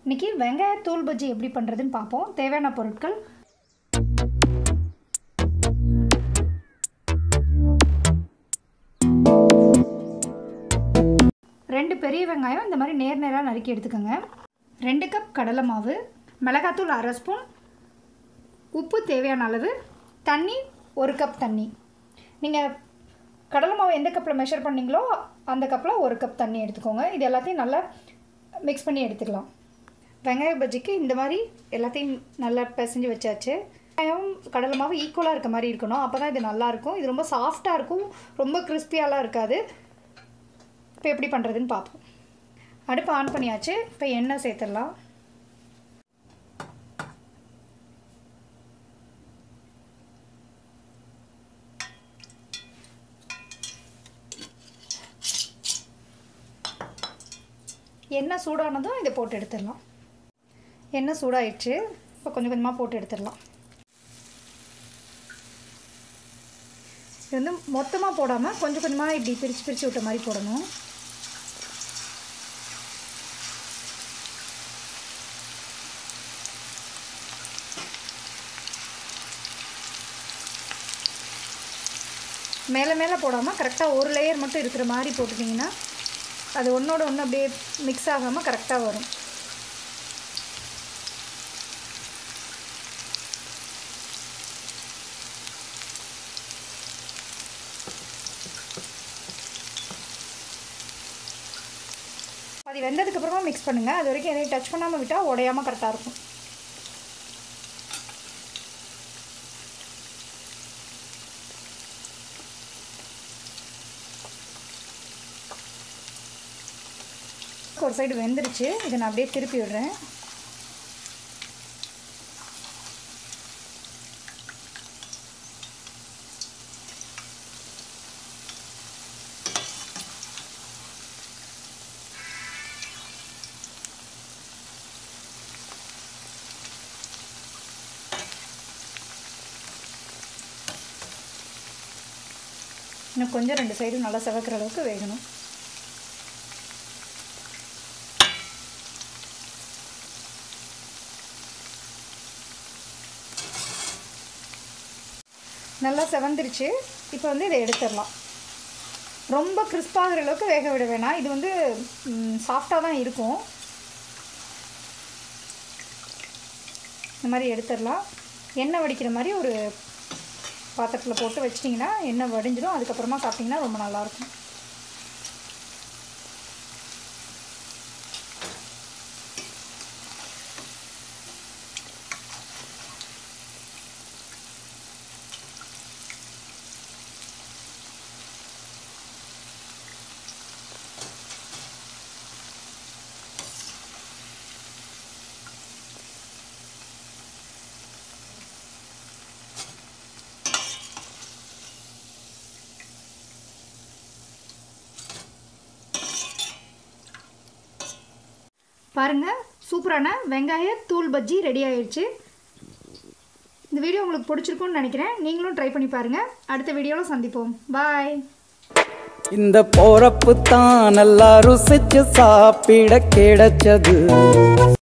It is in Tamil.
இன்றைக்கி வெங்காய தூள் பஜ்ஜி எப்படி பண்ணுறதுன்னு பார்ப்போம் தேவையான பொருட்கள் ரெண்டு பெரிய வெங்காயம் இந்த மாதிரி நேர் நேராக நறுக்கி எடுத்துக்கோங்க ரெண்டு கப் கடலை மாவு மிளகாத்தூள் அரை ஸ்பூன் உப்பு தேவையான அளவு தண்ணி ஒரு கப் தண்ணி நீங்கள் கடலை மாவு எந்த கப்பில் மெஷர் பண்ணீங்களோ அந்த கப்பில் ஒரு கப் தண்ணி எடுத்துக்கோங்க இது எல்லாத்தையும் நல்லா மிக்ஸ் பண்ணி எடுத்துக்கலாம் வெங்காய பஜ்ஜிக்கு இந்த மாதிரி எல்லாத்தையும் நல்லா பிசைஞ்சு வச்சாச்சு வெங்காயம் கடலை மாவு ஈக்குவலாக இருக்க மாதிரி இருக்கணும் அப்போ தான் இது நல்லாயிருக்கும் இது ரொம்ப சாஃப்டாக இருக்கும் ரொம்ப கிறிஸ்பியாலாம் இருக்காது இப்போ எப்படி பண்ணுறதுன்னு பார்ப்போம் அடுப்பு ஆன் பண்ணியாச்சு இப்போ எண்ணெய் சேர்த்துடலாம் எண்ணெய் சூடானதும் இதை போட்டு எடுத்துடலாம் எண்ணெய் சூடாயிடுச்சு இப்போ கொஞ்சம் கொஞ்சமாக போட்டு எடுத்துடலாம் இது வந்து மொத்தமாக போடாமல் கொஞ்சம் கொஞ்சமாக இப்படி பிரித்து பிரித்து விட்ட மாதிரி போடணும் மேலே மேலே போடாமல் கரெக்டாக ஒரு லேயர் மட்டும் இருக்கிற மாதிரி போட்டுட்டிங்கன்னா அது ஒன்றோட ஒன்று அப்படியே மிக்ஸ் ஆகாமல் கரெக்டாக வரும் அது வெந்ததுக்கப்புறமா மிக்ஸ் பண்ணுங்கள் அது வரைக்கும் எதையும் டச் பண்ணாமல் விட்டால் உடையாமல் கரெக்டாக இருக்கும் ஒரு சைடு வெந்துருச்சு இதை நான் அப்படியே திருப்பி விடுறேன் இன்னும் கொஞ்சம் ரெண்டு சைடும் நல்லா செவக்கிற அளவுக்கு வேகணும் நல்லா செவந்துருச்சு இப்போ வந்து இதை எடுத்துடலாம் ரொம்ப கிறிஸ்பாகிற அளவுக்கு வேக விட வேணாம் இது வந்து சாஃப்டாக தான் இருக்கும் இந்த மாதிரி எடுத்துடலாம் எண்ணெய் வடிக்கிற மாதிரி ஒரு பாத்திரத்தில் போட்டு வச்சிட்டிங்கன்னா எண்ணெய் வடிஞ்சிடும் அதுக்கப்புறமா சாப்பிட்டிங்கன்னா ரொம்ப நல்லாயிருக்கும் பாருங்கள் சூப்பரான வெங்காய தூள் பஜ்ஜி ரெடி ஆயிடுச்சு இந்த வீடியோ உங்களுக்கு பிடிச்சிருக்கும்னு நினைக்கிறேன் நீங்களும் ட்ரை பண்ணி பாருங்கள் அடுத்த வீடியோவில் சந்திப்போம் பாய் இந்த போறப்பு தான் நல்லா ருசிச்சு சாப்பிட கிடைச்சது